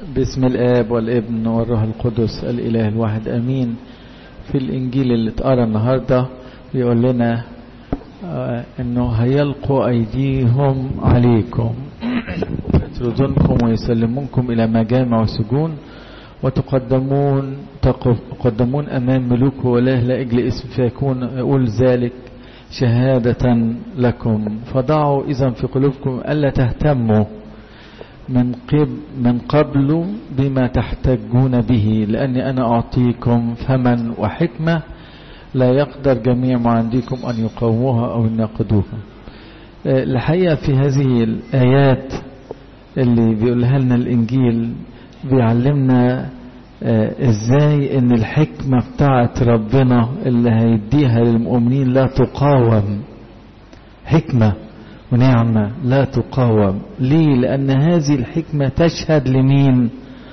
باسم الآب والابن والروح القدس الإله الواحد أمين في الإنجيل اللي اتقرا النهاردة بيقول لنا آه إنه هيلقوا أيديهم عليكم يطردونكم ويسلمونكم إلى مجامع وسجون وتقدمون تقدمون أمام ملوك ولاة لا أجل اسم فيكون يقول ذلك شهادة لكم فضعوا إذا في قلوبكم ألا تهتموا من قبل من قبل بما تحتجون به لأني أنا أعطيكم فمن وحكمة لا يقدر جميع ما عندكم أن يقوموها أو يناقضوها الحقيقة في هذه الآيات اللي بيقولها لنا الإنجيل بيعلمنا ازاي ان الحكمة بتاعت ربنا اللي هيديها للمؤمنين لا تقاوم حكمة ونعمة لا تقاوم ليه لأن هذه الحكمة تشهد لمين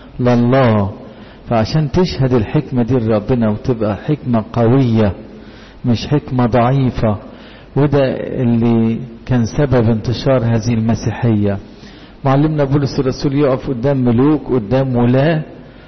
لله فعشان تشهد الحكمة دي لربنا وتبقى حكمة قوية مش حكمة ضعيفة وده اللي كان سبب انتشار هذه المسيحية معلمنا بولس الرسول يقف قدام ملوك قدام ولاة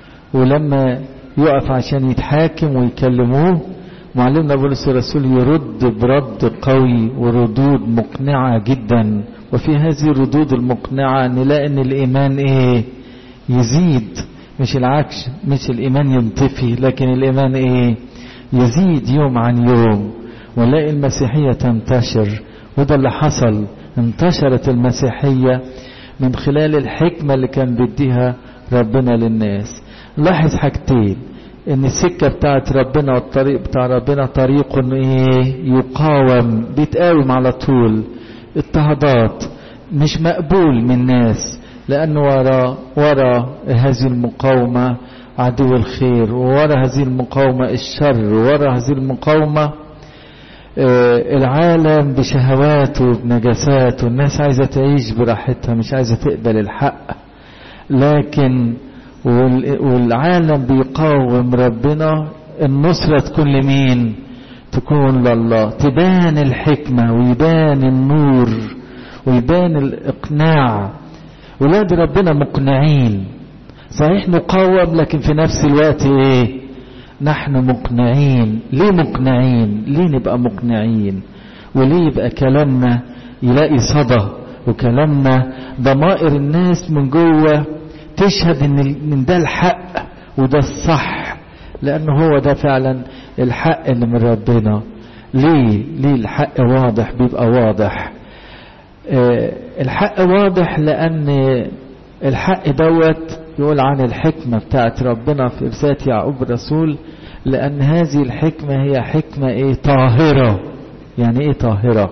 ولما يقف عشان يتحاكم ويكلموه معلمنا بولس الرسول يرد برد قوي وردود مقنعة جدا وفي هذه الردود المقنعة نلاقي ان الايمان ايه يزيد مش العكس مش الايمان ينطفي لكن الايمان ايه يزيد يوم عن يوم ونلاقي المسيحية تنتشر وده اللي حصل انتشرت المسيحية من خلال الحكمة اللي كان بيديها ربنا للناس لاحظ حاجتين ان السكة بتاعت ربنا والطريق بتاع ربنا طريق ايه يقاوم بيتقاوم على طول اضطهادات مش مقبول من الناس لان ورا ورا هذه المقاومة عدو الخير وورا هذه المقاومة الشر وورا هذه المقاومة آه العالم بشهواته بنجاساته الناس عايزة تعيش براحتها مش عايزة تقبل الحق لكن والعالم بيقاوم ربنا النصرة تكون لمين تكون لله تبان الحكمة ويبان النور ويبان الإقناع ولاد ربنا مقنعين صحيح نقاوم لكن في نفس الوقت ايه نحن مقنعين ليه مقنعين ليه نبقى مقنعين وليه يبقى كلامنا يلاقي صدى وكلامنا ضمائر الناس من جوه تشهد ان ان ده الحق وده الصح لان هو ده فعلا الحق اللي من ربنا ليه ليه الحق واضح بيبقى واضح آه الحق واضح لان الحق دوت يقول عن الحكمة بتاعت ربنا في رسالة يعقوب الرسول لأن هذه الحكمة هي حكمة إيه طاهرة يعني إيه طاهرة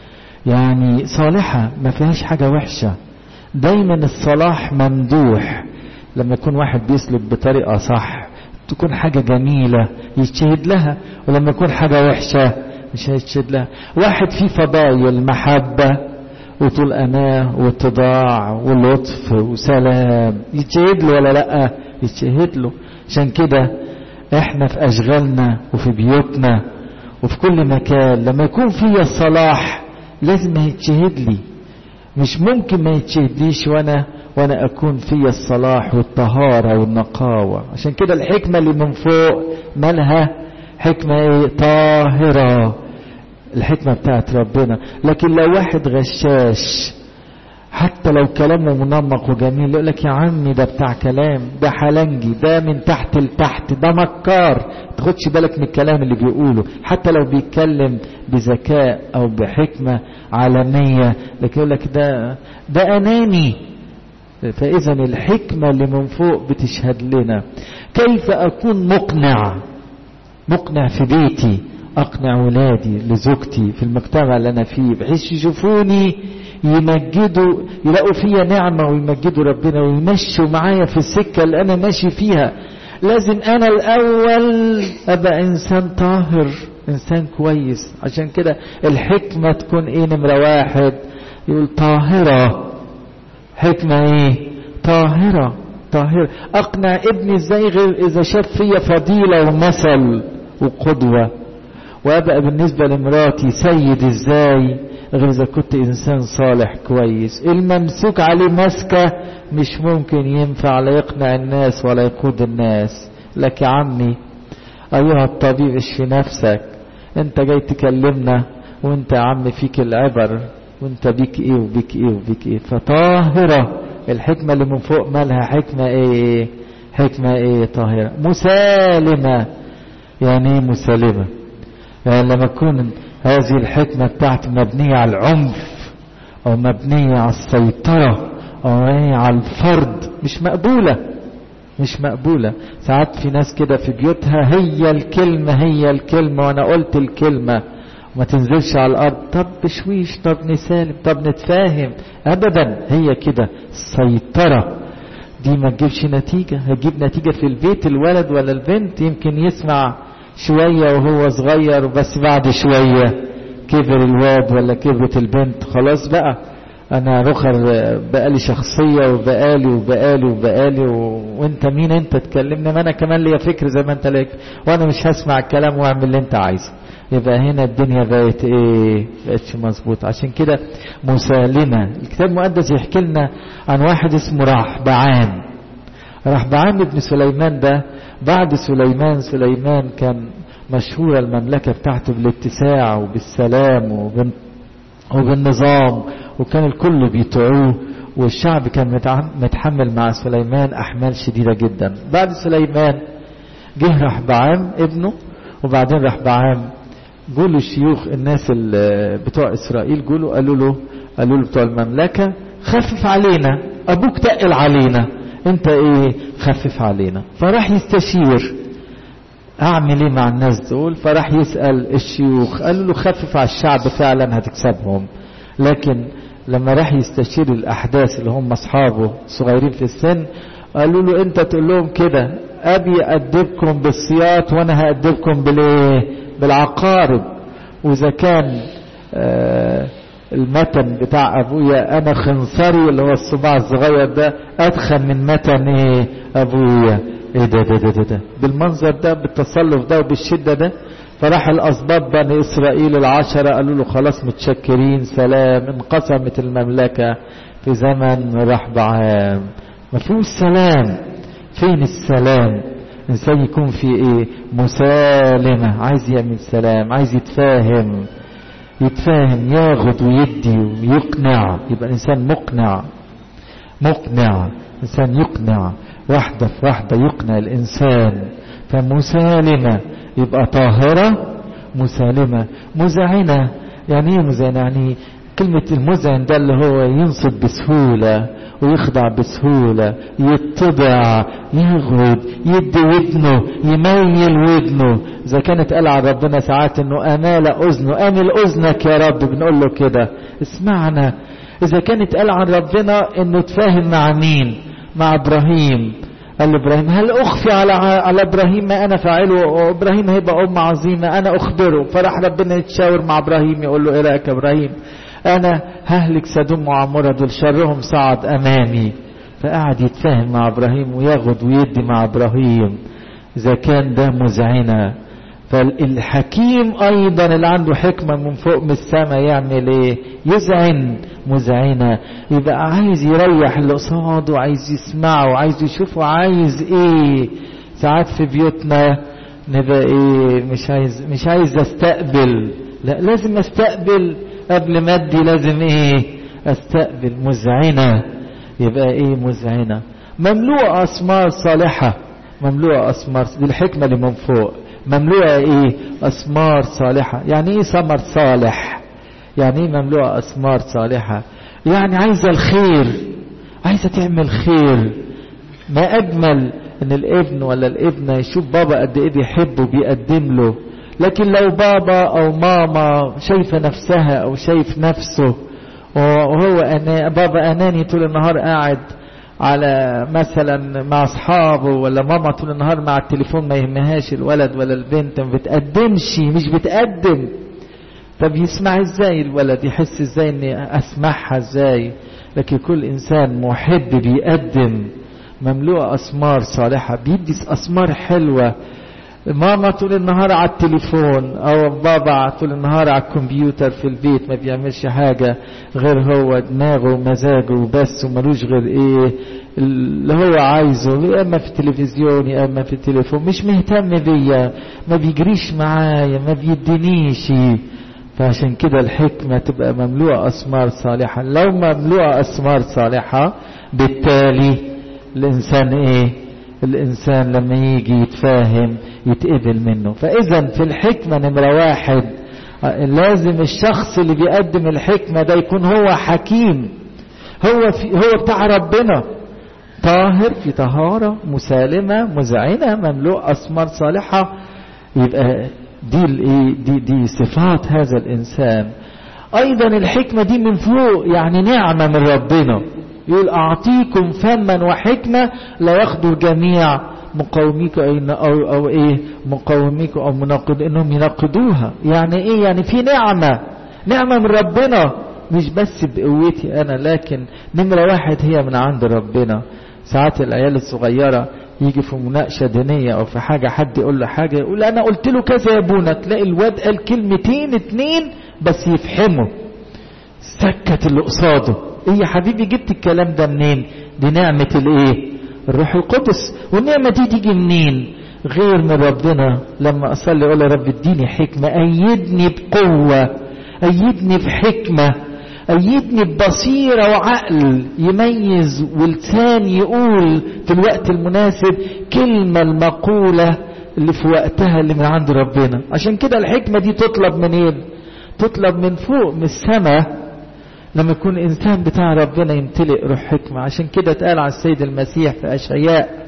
يعني صالحة ما فيهاش حاجة وحشة دايما الصلاح ممدوح لما يكون واحد بيسلك بطريقة صح تكون حاجة جميلة يتشهد لها ولما يكون حاجة وحشة مش هيتشهد لها واحد فيه فضايل محبة وطول أناه واتضاع ولطف وسلام يتشهد له ولا لأ يتشهد له عشان كده احنا في أشغالنا وفي بيوتنا وفي كل مكان لما يكون فيا الصلاح لازم يتشهد لي مش ممكن ما يتشهدليش وانا وانا اكون في الصلاح والطهارة والنقاوة عشان كده الحكمة اللي من فوق مالها حكمة ايه طاهرة الحكمة بتاعت ربنا لكن لو واحد غشاش حتى لو كلامه منمق وجميل يقول لك يا عمي ده بتاع كلام ده حلنجي ده من تحت لتحت ده مكار تاخدش بالك من الكلام اللي بيقوله حتى لو بيتكلم بذكاء او بحكمة عالمية لكن يقول لك ده ده اناني فاذا الحكمة اللي من فوق بتشهد لنا كيف اكون مقنع مقنع في بيتي اقنع ولادي لزوجتي في المجتمع اللي انا فيه بحيث يشوفوني يمجدوا يلاقوا فيا نعمة ويمجدوا ربنا ويمشوا معايا في السكة اللي أنا ماشي فيها لازم أنا الأول أبقى إنسان طاهر إنسان كويس عشان كده الحكمة تكون إيه نمرة واحد يقول طاهرة حكمة إيه طاهرة طاهرة أقنع ابني إزاي غير إذا شاف فيا فضيلة ومثل وقدوة وأبقى بالنسبة لمراتي سيد إزاي غير إذا كنت إنسان صالح كويس الممسوك عليه مسكة مش ممكن ينفع لا يقنع الناس ولا يقود الناس لك يا عمي أيها الطبيب اشفي نفسك انت جاي تكلمنا وانت يا عم فيك العبر وانت بيك ايه وبيك ايه وبيك ايه فطاهرة الحكمة اللي من فوق مالها حكمة ايه حكمة ايه طاهرة مسالمة يعني ايه مسالمة يعني لما تكون هذه الحكمة بتاعت مبنية على العنف او مبنية على السيطرة او مبنية على الفرد مش مقبولة مش مقبولة ساعات في ناس كده في بيوتها هي الكلمة هي الكلمة وانا قلت الكلمة وما تنزلش على الارض طب بشويش طب نسالم طب نتفاهم ابدا هي كده السيطرة دي ما تجيبش نتيجة هتجيب نتيجة في البيت الولد ولا البنت يمكن يسمع شوية وهو صغير بس بعد شوية كبر الواد ولا كبرت البنت خلاص بقى انا رخر بقالي شخصية وبقالي وبقالي وبقالي و... وانت مين انت تكلمني ما انا كمان ليا فكر زي ما انت ليك وانا مش هسمع الكلام واعمل اللي انت عايزه يبقى هنا الدنيا بقت ايه بقتش مظبوط عشان كده مسالمة الكتاب المقدس يحكي لنا عن واحد اسمه رحبعام رحبعام ابن سليمان ده بعد سليمان سليمان كان مشهورة المملكة بتاعته بالاتساع وبالسلام وبال... وبالنظام وكان الكل بيطيعوه والشعب كان متحمل مع سليمان أحمال شديدة جدا بعد سليمان جه رحبعام ابنه وبعدين رحبعام قولوا الشيوخ الناس بتوع إسرائيل قولوا قالوا له قالوا له بتوع المملكة خفف علينا أبوك تقل علينا انت ايه خفف علينا فراح يستشير اعمل ايه مع الناس دول فراح يسأل الشيوخ قالوا له خفف على الشعب فعلا هتكسبهم لكن لما راح يستشير الاحداث اللي هم اصحابه صغيرين في السن قالوا له انت تقول لهم كده ابي ادبكم بالسياط وانا هادبكم بالايه بالعقارب واذا كان آه المتن بتاع ابويا انا خنصري اللي هو الصباع الصغير ده ادخن من متن ايه ابويا ايه ده ده ده ده, ده. بالمنظر ده بالتصلف ده وبالشده ده فراح الاسباط بني اسرائيل العشره قالوا له خلاص متشكرين سلام انقسمت المملكه في زمن رحبعام ما فيهوش سلام فين السلام الانسان يكون في ايه مسالمه عايز يعمل سلام عايز يتفاهم يتفاهم ياخد ويدي ويقنع يبقى الانسان مقنع مقنع انسان يقنع واحدة في واحدة يقنع الانسان فمسالمة يبقى طاهرة مسالمة مزعنة يعني ايه مزعنة يعني كلمة المزعن ده اللي هو ينصت بسهولة ويخضع بسهولة يتضع يغرد يدي ودنه يميل ودنه إذا كانت قال على ربنا ساعات إنه أمال أذنه أمل أذنك يا رب بنقول له كده اسمعنا إذا كانت قال عن ربنا إنه تفاهم مع مين مع إبراهيم قال لإبراهيم هل أخفي على على إبراهيم ما أنا فاعله وإبراهيم هيبقى أم عظيمة أنا أخبره فراح ربنا يتشاور مع إبراهيم يقول له إيه رأيك يا إبراهيم انا ههلك سدوم وعمورة دول شرهم صعد امامي فقعد يتفاهم مع ابراهيم وياخد ويدي مع ابراهيم اذا كان ده مزعنة فالحكيم ايضا اللي عنده حكمة من فوق من السماء يعمل ايه يزعن مزعنة يبقى عايز يريح اللي قصاده عايز يسمعه عايز يشوفه عايز ايه ساعات في بيوتنا نبقى ايه مش عايز مش عايز استقبل لا لازم استقبل قبل ما ادي لازم ايه استقبل مزعنة يبقى ايه مزعنة مملوءة اسمار صالحة مملوءة اسمار دي الحكمة اللي من فوق مملوءة ايه اسمار صالحة يعني ايه ثمر صالح يعني ايه مملوءة اسمار صالحة يعني عايزة الخير عايزة تعمل خير ما اجمل ان الابن ولا الابنة يشوف بابا قد ايه بيحبه بيقدم له لكن لو بابا او ماما شايفة نفسها او شايف نفسه وهو أنا بابا اناني طول النهار قاعد على مثلا مع اصحابه ولا ماما طول النهار مع التليفون ما يهمهاش الولد ولا البنت ما بتقدمش مش بتقدم طب يسمع ازاي الولد يحس ازاي اني اسمعها ازاي لكن كل انسان محب بيقدم مملوء اسمار صالحة بيدي اسمار حلوة ماما طول النهار على التليفون او بابا طول النهار على الكمبيوتر في البيت ما بيعملش حاجة غير هو دماغه ومزاجه وبس وملوش غير ايه اللي هو عايزه يا اما في التلفزيون يا اما في التليفون مش مهتم بيا ما بيجريش معايا ما بيدينيش فعشان كده الحكمة تبقى مملوءة أثمار صالحة لو مملوءة أثمار صالحة بالتالي الإنسان إيه الإنسان لما يجي يتفاهم يتقبل منه فإذا في الحكمة نمرة واحد لازم الشخص اللي بيقدم الحكمة ده يكون هو حكيم هو في هو بتاع ربنا طاهر في طهارة مسالمة مذعنة مملوء أثمار صالحة يبقى دي الايه دي دي صفات هذا الانسان ايضا الحكمه دي من فوق يعني نعمه من ربنا يقول اعطيكم فما وحكمه لا ياخدوا جميع مقاوميك او او ايه مقاوميك او مناقض انهم يناقضوها يعني ايه يعني في نعمه نعمه من ربنا مش بس بقوتي انا لكن نمره واحد هي من عند ربنا ساعات العيال الصغيره يجي في مناقشة دينية أو في حاجة حد يقول له حاجة يقول أنا قلت له كذا يا ابونا تلاقي الواد قال كلمتين اتنين بس يفهمه سكت اللي قصاده إيه يا حبيبي جبت الكلام ده منين دي نعمة الإيه الروح القدس والنعمة دي تيجي منين غير من ربنا لما أصلي أقول يا رب اديني حكمة أيدني بقوة أيدني بحكمة أيدني ببصيرة وعقل يميز ولسان يقول في الوقت المناسب كلمة المقولة اللي في وقتها اللي من عند ربنا عشان كده الحكمة دي تطلب منين إيه؟ تطلب من فوق من السماء لما يكون إنسان بتاع ربنا يمتلئ روح حكمة عشان كده اتقال على السيد المسيح في أشعياء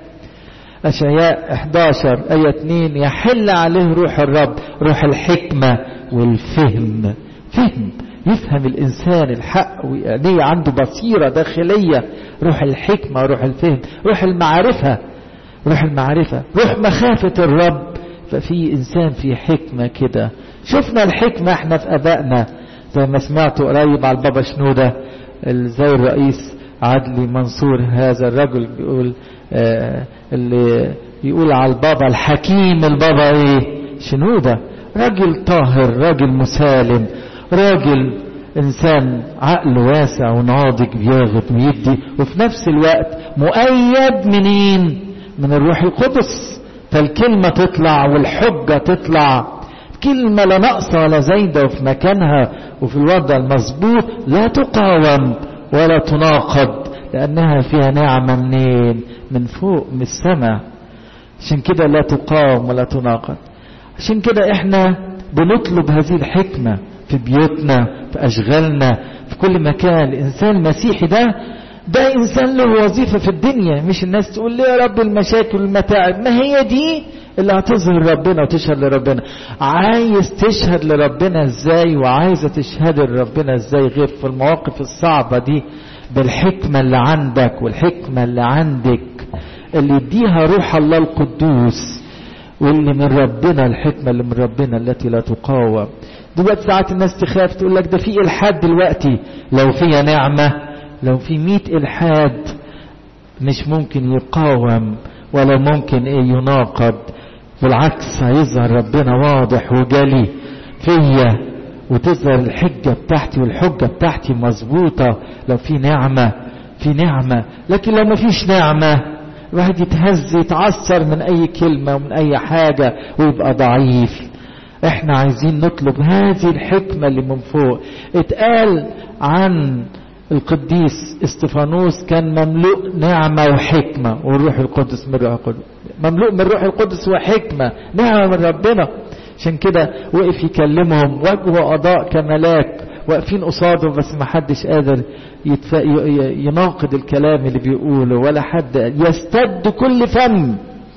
أشعياء 11 آية 2 يحل عليه روح الرب روح الحكمة والفهم فهم يفهم الإنسان الحق ويعني عنده بصيرة داخلية روح الحكمة روح الفهم روح المعرفة روح المعرفة روح مخافة الرب ففي إنسان في حكمة كده شفنا الحكمة احنا في أبائنا زي ما سمعتوا قريب على البابا شنودة زي الرئيس عدلي منصور هذا الرجل بيقول آه اللي يقول على البابا الحكيم البابا ايه شنودة راجل طاهر راجل مسالم راجل انسان عقل واسع وناضج بياخد ويدي وفي نفس الوقت مؤيد منين من الروح القدس فالكلمة تطلع والحجة تطلع كلمة لا ناقصة ولا زايدة وفي مكانها وفي الوضع المظبوط لا تقاوم ولا تناقض لأنها فيها نعمة منين من فوق من السماء عشان كده لا تقاوم ولا تناقض عشان كده احنا بنطلب هذه الحكمة في بيوتنا في أشغالنا في كل مكان الإنسان المسيحي ده ده إنسان له وظيفة في الدنيا مش الناس تقول لي يا رب المشاكل والمتاعب ما هي دي اللي هتظهر ربنا وتشهد لربنا عايز تشهد لربنا ازاي وعايزة تشهد لربنا ازاي غير في المواقف الصعبة دي بالحكمة اللي عندك والحكمة اللي عندك اللي يديها روح الله القدوس واللي من ربنا الحكمة اللي من ربنا التي لا تقاوم دلوقتي ساعات الناس تخاف تقول لك ده في الحاد دلوقتي لو فيها نعمة لو في مئة الحاد مش ممكن يقاوم ولا ممكن ايه يناقض بالعكس هيظهر ربنا واضح وجلي فيا وتظهر الحجة بتاعتي والحجة بتاعتي مظبوطة لو في نعمة في نعمة لكن لو ما فيش نعمة الواحد يتهز يتعثر من اي كلمة ومن اي حاجة ويبقى ضعيف احنا عايزين نطلب هذه الحكمة اللي من فوق اتقال عن القديس استفانوس كان مملوء نعمة وحكمة والروح القدس من الروح القدس مملوء من الروح القدس وحكمة نعمة من ربنا عشان كده وقف يكلمهم وجه قضاء كملاك واقفين قصاده بس ما حدش قادر يتف... يناقض الكلام اللي بيقوله ولا حد يستد كل فم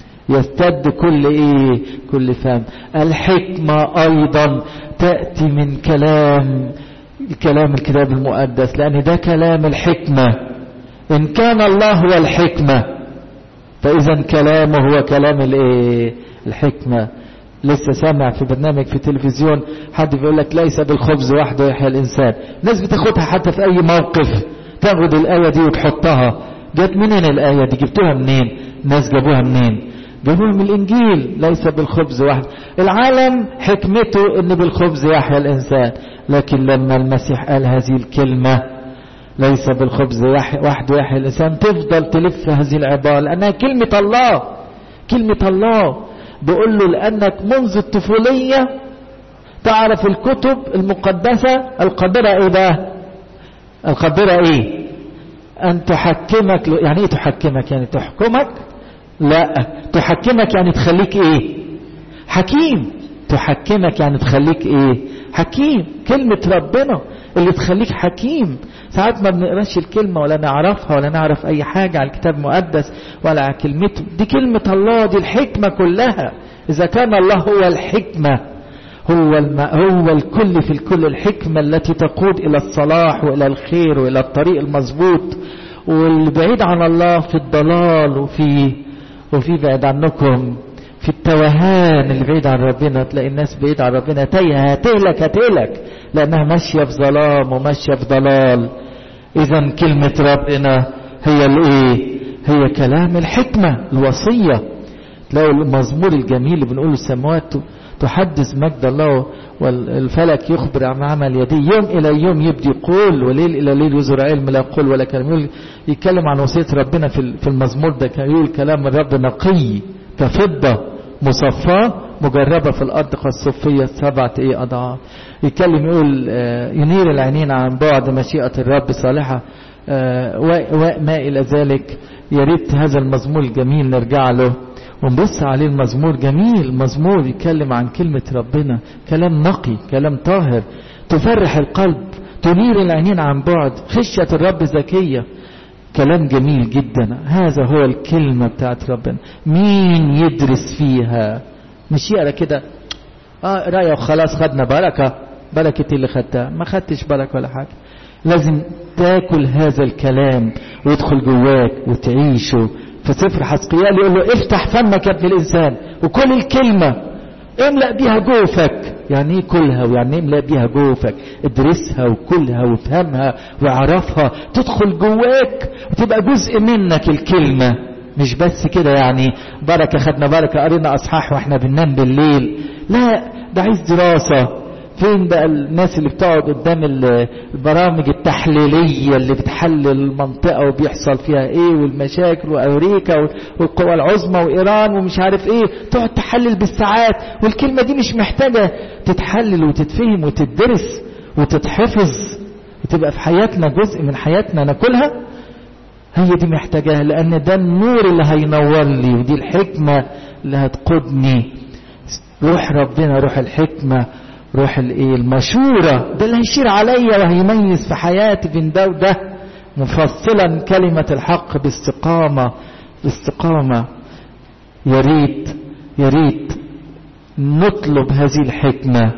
يستد كل ايه كل فم الحكمة ايضا تأتي من كلام كلام الكتاب المقدس لان ده كلام الحكمة ان كان الله هو الحكمة فاذا كلامه هو كلام الايه الحكمة لسه سامع في برنامج في التلفزيون حد بيقول لك ليس بالخبز وحده يحيى الانسان ناس بتاخدها حتى في اي موقف تاخد الايه دي وتحطها جت منين الايه دي جبتوها منين ناس جابوها منين جابوها من الانجيل ليس بالخبز وحده العالم حكمته ان بالخبز يحيا الانسان لكن لما المسيح قال هذه الكلمه ليس بالخبز وحده يحيا الانسان تفضل تلف هذه العباره لانها كلمه الله كلمه الله بيقول له لانك منذ الطفوليه تعرف الكتب المقدسه القادره ايه بقى القادره ايه ان تحكمك يعني ايه تحكمك يعني تحكمك لا تحكمك يعني تخليك ايه حكيم تحكمك يعني تخليك ايه حكيم كلمة ربنا اللي تخليك حكيم ساعات ما بنقراش الكلمة ولا نعرفها ولا نعرف اي حاجة على الكتاب المقدس ولا على كلمته دي كلمة الله دي الحكمة كلها اذا كان الله هو الحكمة هو الم... هو الكل في الكل الحكمة التي تقود إلى الصلاح وإلى الخير وإلى الطريق المظبوط والبعيد عن الله في الضلال وفي وفي بعيد عنكم في التوهان اللي بعيد عن ربنا تلاقي الناس بعيد عن ربنا تايهة هتهلك هتهلك لأنها ماشية في ظلام وماشية في ضلال إذا كلمة ربنا هي الإيه؟ هي كلام الحكمة الوصية تلاقوا المزمور الجميل اللي بنقوله السماوات تحدث مجد الله والفلك يخبر عن عمل يديه يوم إلى يوم يبدي يقول وليل إلى ليل يزر علم لا يقول ولا كلام يقول يتكلم عن وصية ربنا في في المزمور ده كان يقول كلام الرب نقي كفضة مصفاة مجربة في الأرض كالصفية سبعة إيه أضعاف يتكلم يقول ينير العينين عن بعد مشيئة الرب صالحة وما إلى ذلك يا ريت هذا المزمور الجميل نرجع له ونبص عليه المزمور جميل مزمور يتكلم عن كلمة ربنا كلام نقي كلام طاهر تفرح القلب تنير العينين عن بعد خشية الرب ذكية كلام جميل جدا هذا هو الكلمة بتاعت ربنا مين يدرس فيها مش يقرا كده اه قرايه وخلاص خدنا بركة بركة اللي خدتها ما خدتش بركة ولا حاجة لازم تاكل هذا الكلام ويدخل جواك وتعيشه في سفر حسقيال يقول له افتح فمك يا ابن الانسان وكل الكلمه املأ بيها جوفك يعني ايه كلها ويعني ايه املأ بيها جوفك ادرسها وكلها وافهمها واعرفها تدخل جواك وتبقى جزء منك الكلمه مش بس كده يعني بركه خدنا بركه قرينا اصحاح واحنا بننام بالليل لا ده عايز دراسه فين بقى الناس اللي بتقعد قدام البرامج التحليلية اللي بتحلل المنطقة وبيحصل فيها ايه والمشاكل وامريكا والقوى العظمى وايران ومش عارف ايه تقعد تحلل بالساعات والكلمة دي مش محتاجة تتحلل وتتفهم وتدرس وتتحفظ وتبقى في حياتنا جزء من حياتنا ناكلها هي دي محتاجاها لان ده النور اللي هينور لي ودي الحكمة اللي هتقودني روح ربنا روح الحكمة روح الايه المشورة ده اللي هيشير عليا وهيميز في حياتي بين ده وده مفصلا كلمة الحق باستقامة باستقامة يا ريت يا ريت نطلب هذه الحكمة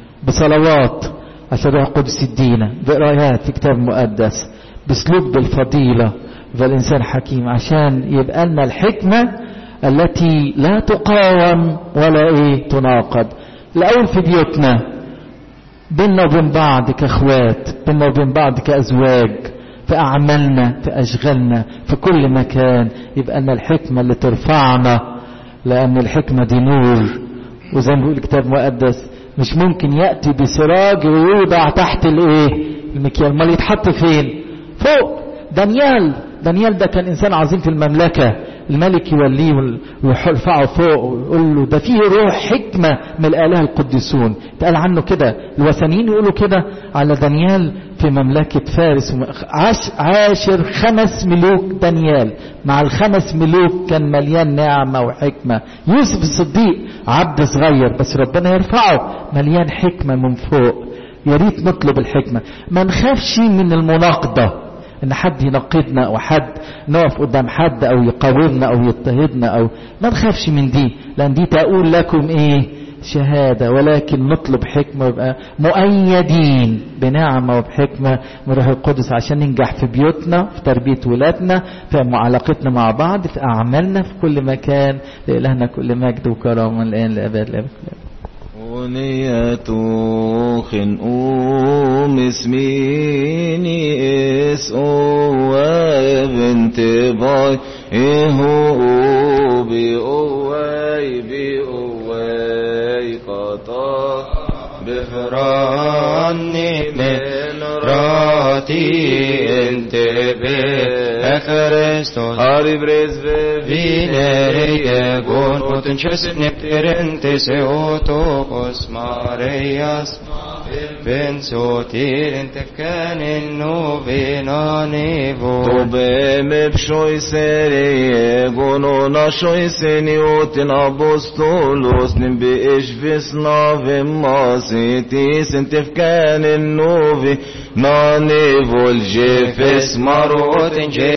بصلوات عشان روح القدس يدينا بقرايات في كتاب مقدس بسلوك بالفضيلة فالإنسان حكيم عشان يبقى لنا الحكمة التي لا تقاوم ولا ايه تناقض الأول في بيوتنا بيننا وبين بعض كأخوات بيننا وبين بعض كأزواج في أعمالنا في أشغالنا في كل مكان يبقى لنا الحكمة اللي ترفعنا لأن الحكمة دي نور وزي ما بيقول الكتاب المقدس مش ممكن يأتي بسراج ويوضع تحت الايه المكيال امال يتحط فين فوق دانيال دانيال ده كان انسان عظيم في المملكة الملك يوليه ويرفعه فوق ويقول له ده فيه روح حكمة من الآلهة القديسون اتقال عنه كده الوثنيين يقولوا كده على دانيال في مملكة فارس عاش عاشر خمس ملوك دانيال مع الخمس ملوك كان مليان نعمة وحكمة يوسف الصديق عبد صغير بس ربنا يرفعه مليان حكمة من فوق يا ريت نطلب الحكمة ما نخافش من المناقضة ان حد ينقدنا او حد نقف قدام حد او يقاومنا او يضطهدنا او ما نخافش من دي لان دي تقول لكم ايه شهادة ولكن نطلب حكمة ويبقى مؤيدين بنعمة وبحكمة من روح القدس عشان ننجح في بيوتنا في تربية ولادنا في علاقتنا مع بعض في أعمالنا في كل مكان لإلهنا كل مجد وكرامة الآن لأبد الأبد أغنية خنقوم اسميني اس او بنت باي اهو بي او بفراني من راتي انت بخريستوس Ari brezve Vinere gon potences nepterentes eotokos Marias Bensotir intefkan in novena nevo Tobe me pshoj sere gono na shoj seniotin apostolos nim bi ishvis navim masitis intifkan in novi na nevol jefes Marotin